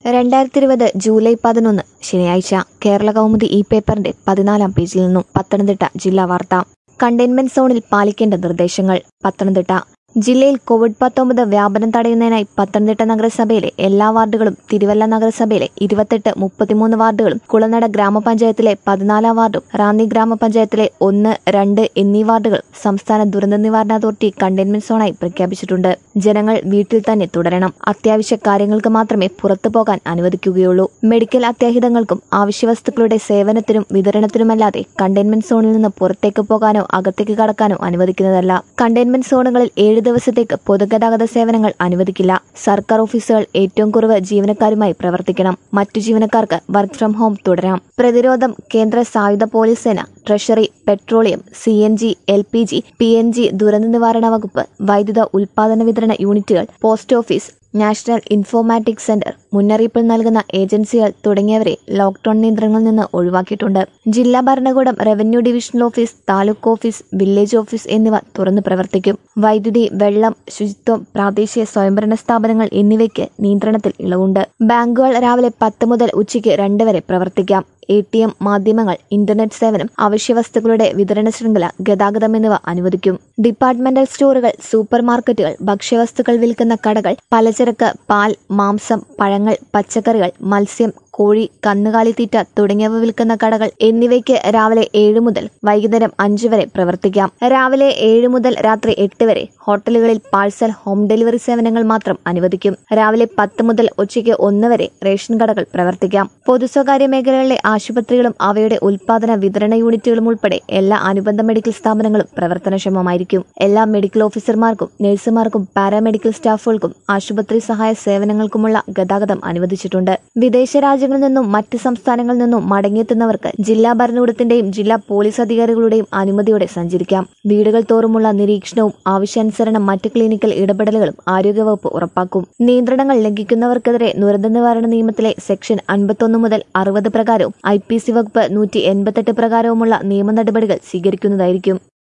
രണ്ടായിരത്തി ഇരുപത് ജൂലൈ പതിനൊന്ന് ശനിയാഴ്ച കേരള കൗമുദി ഈ പേപ്പറിന്റെ പതിനാലാം പേജിൽ നിന്നും പത്തനംതിട്ട ജില്ലാ വാർത്ത കണ്ടെയ്ൻമെന്റ് സോണിൽ പാലിക്കേണ്ട നിർദ്ദേശങ്ങൾ പത്തനംതിട്ട ജില്ലയിൽ കോവിഡ് പത്തൊമ്പത് വ്യാപനം തടയുന്നതിനായി പത്തനംതിട്ട നഗരസഭയിലെ എല്ലാ വാർഡുകളും തിരുവല്ല നഗരസഭയിലെ ഇരുപത്തെട്ട് മുപ്പത്തിമൂന്ന് വാർഡുകളും കുളനട ഗ്രാമപഞ്ചായത്തിലെ പതിനാലാം വാർഡും റാന്നി ഗ്രാമപഞ്ചായത്തിലെ ഒന്ന് രണ്ട് എന്നീ വാർഡുകൾ സംസ്ഥാന ദുരന്ത നിവാരണ അതോറിറ്റി കണ്ടെയ്ൻമെന്റ് സോണായി പ്രഖ്യാപിച്ചിട്ടുണ്ട് ജനങ്ങൾ വീട്ടിൽ തന്നെ തുടരണം അത്യാവശ്യ കാര്യങ്ങൾക്ക് മാത്രമേ പുറത്തു പോകാൻ അനുവദിക്കുകയുള്ളൂ മെഡിക്കൽ അത്യാഹിതങ്ങൾക്കും ആവശ്യവസ്തുക്കളുടെ സേവനത്തിനും വിതരണത്തിനുമല്ലാതെ കണ്ടെയ്ൻമെന്റ് സോണിൽ നിന്ന് പുറത്തേക്ക് പോകാനോ അകത്തേക്ക് കടക്കാനോ അനുവദിക്കുന്നതല്ല കണ്ടെയ്ൻമെന്റ് സോണുകളിൽ ഏഴ് ദിവസത്തേക്ക് പൊതുഗതാഗത സേവനങ്ങൾ അനുവദിക്കില്ല സർക്കാർ ഓഫീസുകൾ ഏറ്റവും കുറവ് ജീവനക്കാരുമായി പ്രവർത്തിക്കണം മറ്റു ജീവനക്കാർക്ക് വർക്ക് ഫ്രം ഹോം തുടരാം പ്രതിരോധം കേന്ദ്ര സായുധ പോലീസ് സേന treasury petroleum C N G L P G P N G ദുരന്ത നിവാരണ വകുപ്പ് വൈദ്യുത ഉൽപാദന വിതരണ യൂണിറ്റുകൾ post office national informatics centre മുന്നറിയിപ്പ് നൽകുന്ന ഏജൻസികൾ തുടങ്ങിയവരെ ലോക്ഡൌൺ നിയന്ത്രണങ്ങളിൽ നിന്ന് ഒഴിവാക്കിയിട്ടുണ്ട് ജില്ലാ ഭരണകൂടം revenue divisional office taluk office village office എന്നിവ തുറന്നു പ്രവർത്തിക്കും വൈദ്യുതി വെള്ളം ശുചിത്വം പ്രാദേശിക സ്വയംഭരണ സ്ഥാപനങ്ങൾ എന്നിവയ്ക്ക് നിയന്ത്രണത്തിൽ ഇളവുണ്ട് ബാങ്കുകൾ രാവിലെ പത്ത് മുതൽ ഉച്ചയ്ക്ക് രണ്ട് വരെ പ്രവർത്തിക്കാം എ ടി എം മാധ്യമങ്ങൾ ഇന്റർനെറ്റ് സേവനം അവശ്യവസ്തുക്കളുടെ വിതരണ ശൃംഖല ഗതാഗതം എന്നിവ അനുവദിക്കും ഡിപ്പാർട്ട്മെന്റൽ സ്റ്റോറുകൾ സൂപ്പർ മാർക്കറ്റുകൾ ഭക്ഷ്യവസ്തുക്കൾ വിൽക്കുന്ന കടകൾ പലചരക്ക് പാൽ മാംസം പഴങ്ങൾ പച്ചക്കറികൾ മത്സ്യം കോഴി കന്നുകാലിത്തീറ്റ തുടങ്ങിയവ വിൽക്കുന്ന കടകൾ എന്നിവയ്ക്ക് രാവിലെ ഏഴ് മുതൽ വൈകുന്നേരം അഞ്ച് വരെ പ്രവർത്തിക്കാം രാവിലെ ഏഴ് മുതൽ രാത്രി എട്ട് വരെ ഹോട്ടലുകളിൽ പാഴ്സൽ ഹോം ഡെലിവറി സേവനങ്ങൾ മാത്രം അനുവദിക്കും രാവിലെ പത്ത് മുതൽ ഉച്ചയ്ക്ക് ഒന്ന് വരെ റേഷൻ കടകൾ പ്രവർത്തിക്കാം പൊതു സ്വകാര്യ മേഖലകളിലെ ആശുപത്രികളും അവയുടെ ഉൽപാദന വിതരണ യൂണിറ്റുകളും ഉൾപ്പെടെ എല്ലാ അനുബന്ധ മെഡിക്കൽ സ്ഥാപനങ്ങളും പ്രവർത്തനക്ഷമമായിരിക്കും എല്ലാ മെഡിക്കൽ ഓഫീസർമാർക്കും നഴ്സുമാർക്കും പാരാമെഡിക്കൽ സ്റ്റാഫുകൾക്കും ആശുപത്രി സഹായ സേവനങ്ങൾക്കുമുള്ള ഗതാഗതം അനുവദിച്ചിട്ടുണ്ട് വിദേശ രാജ്യങ്ങളിൽ നിന്നും മറ്റ് സംസ്ഥാനങ്ങളിൽ നിന്നും മടങ്ങിയെത്തുന്നവർക്ക് ജില്ലാ ഭരണകൂടത്തിന്റെയും ജില്ലാ പോലീസ് അധികാരികളുടെയും അനുമതിയോടെ സഞ്ചരിക്കാം വീടുകൾ തോറുമുള്ള നിരീക്ഷണവും ആവശ്യാനുസരണം മറ്റ് ക്ലിനിക്കൽ ഇടപെടലുകളും ആരോഗ്യവകുപ്പ് ഉറപ്പാക്കും നിയന്ത്രണങ്ങൾ ലംഘിക്കുന്നവർക്കെതിരെ ദുരന്ത നിവാരണ നിയമത്തിലെ സെക്ഷൻ അൻപത്തൊന്ന് മുതൽ അറുപത് പ്രകാരവും ഐ പി സി വകുപ്പ് നൂറ്റി എൺപത്തെട്ട് പ്രകാരവുമുള്ള നിയമ നടപടികൾ സ്വീകരിക്കുന്നതായിരിക്കും